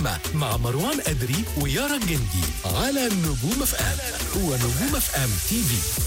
اللحمة مع مروان أدري ويارا الجندي على نجوم اف ام هو نجوم اف ام تي في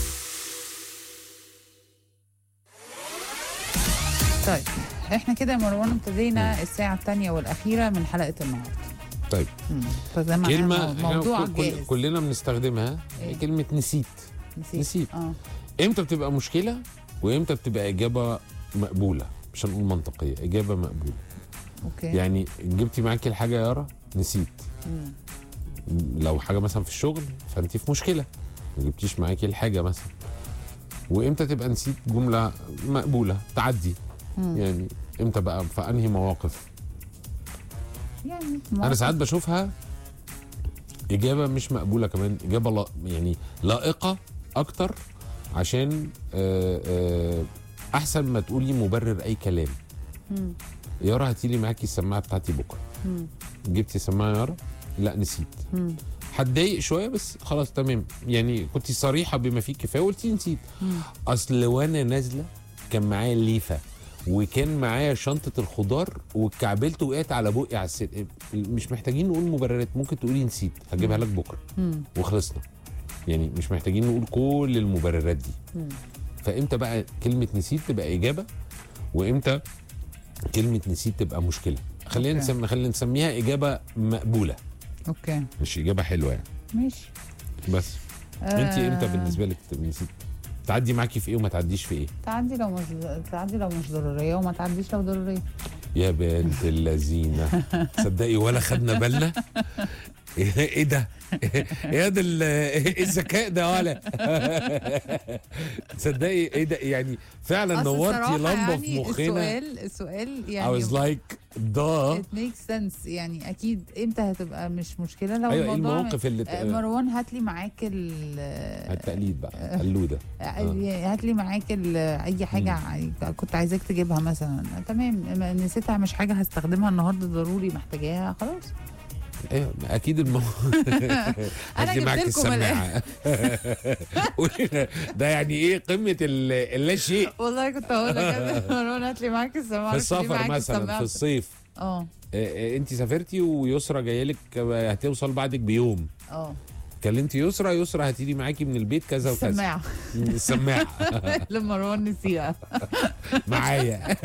طيب احنا كده يا مروان ابتدينا الساعة الثانية والأخيرة من حلقة النهاردة طيب مم. فزي ما كلمة احنا إحنا موضوع كل- كل- جاهز كلنا بنستخدمها إيه؟ كلمة نسيت نسيت, نسيت. اه امتى بتبقى مشكلة وامتى بتبقى إجابة مقبولة مش هنقول منطقية إجابة مقبولة اوكي يعني جبتي معاكي الحاجة يا يارا نسيت مم. لو حاجة مثلا في الشغل فأنت في مشكلة ما جبتيش معاكي الحاجة مثلا وامتى تبقى نسيت جملة مقبولة تعدي مم. يعني امتى بقى في انهي مواقف يعني انا ساعات بشوفها اجابه مش مقبوله كمان اجابه لا يعني لائقه اكتر عشان آه، آه، احسن ما تقولي مبرر اي كلام مم. يارا هاتي لي معاكي السماعه بتاعتي بكره مم. جبتي سماعه يا يارا لا نسيت مم. هتضايق شويه بس خلاص تمام يعني كنت صريحه بما فيه الكفايه وقلتي نسيت مم. اصل وانا نازله كان معايا الليفه وكان معايا شنطه الخضار واتكعبلت وقعت على بقي على السر مش محتاجين نقول مبررات ممكن تقولي نسيت هجيبها لك بكره مم. وخلصنا يعني مش محتاجين نقول كل المبررات دي مم. فامتى بقى كلمه نسيت تبقى اجابه وامتى كلمه نسيت تبقى مشكله خلينا أوكي. نسمي خلينا نسميها اجابه مقبوله اوكي مش اجابه حلوه يعني ماشي بس انت آه، امتى بالنسبه لك نسيت تعدي معاكي في ايه وما تعديش في ايه تعدي لو مش تعدي لو مش ضرورية وما تعديش لو ضرورية يا بنت اللذينه تصدقي ولا خدنا بالنا ايه إيه ده ايه ده ال- ايه الذكاء ده ولا تصدقي ايه ده يعني فعلا أصل نورتي الصراحة لمبه في يعني مخنا السؤال السؤال I يعني was like ده it makes sense يعني اكيد امتى هتبقى مش مشكله لو ايوه ايه الموضوع المواقف اللي آه، ت- مروان هات لي معاك ال التقليد بقى اللوده آه، هات لي معاك ال- اي حاجه عاي- كنت عايزاك تجيبها مثلا آه، تمام ما نسيتها مش حاجه هستخدمها النهارده ضروري محتاجاها خلاص ايوه اكيد المو أنا هاتي جبت معاك لكم السماعه قولي لنا، ده يعني ايه قمه ال- اللا شيء والله كنت هقول لك مروان هات لي معاك السماعه في هات لي السفر معاك مثلا السماعة. في الصيف اه انت سافرتي ويسرى جايه لك آه، هتوصل بعدك بيوم اه كلمتي يسرى يسرى هتيجي معاكي من البيت كذا وكذا السماعه السماعه لما مروان نسيها معايا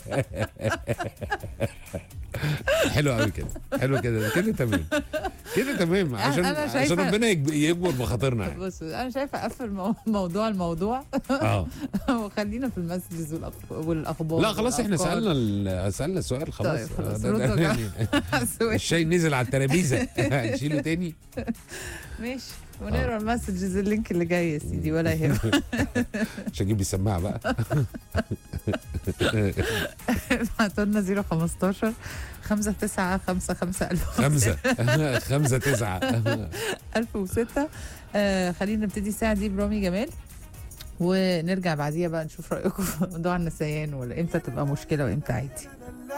حلو قوي كده حلو كده كده تمام كده تمام عشان أنا عشان شايفة- ربنا يكب- يكبر بخاطرنا يعني. بص انا شايفه اقفل مو- موضوع الموضوع اه وخلينا في المسجز والأخ- والاخبار لا خلاص احنا والأفكار. سالنا ال- سالنا السؤال خلاص طيب، خلاص، آه، ده- ردوا ده- يا يعني السؤال. الشاي نزل على الترابيزه هنشيله تاني ماشي ونقرا المسجز اللينك اللي جاي يا سيدي ولا يهمك مش هجيب لي السماعه بقى ابعتوا لنا 015 5 9 5 5 خمسه خمسه تسعه 1006 آه خلينا نبتدي الساعه دي برامي جمال ونرجع بعديها بقى نشوف رايكم في موضوع النسيان ولا امتى تبقى مشكله وامتى عادي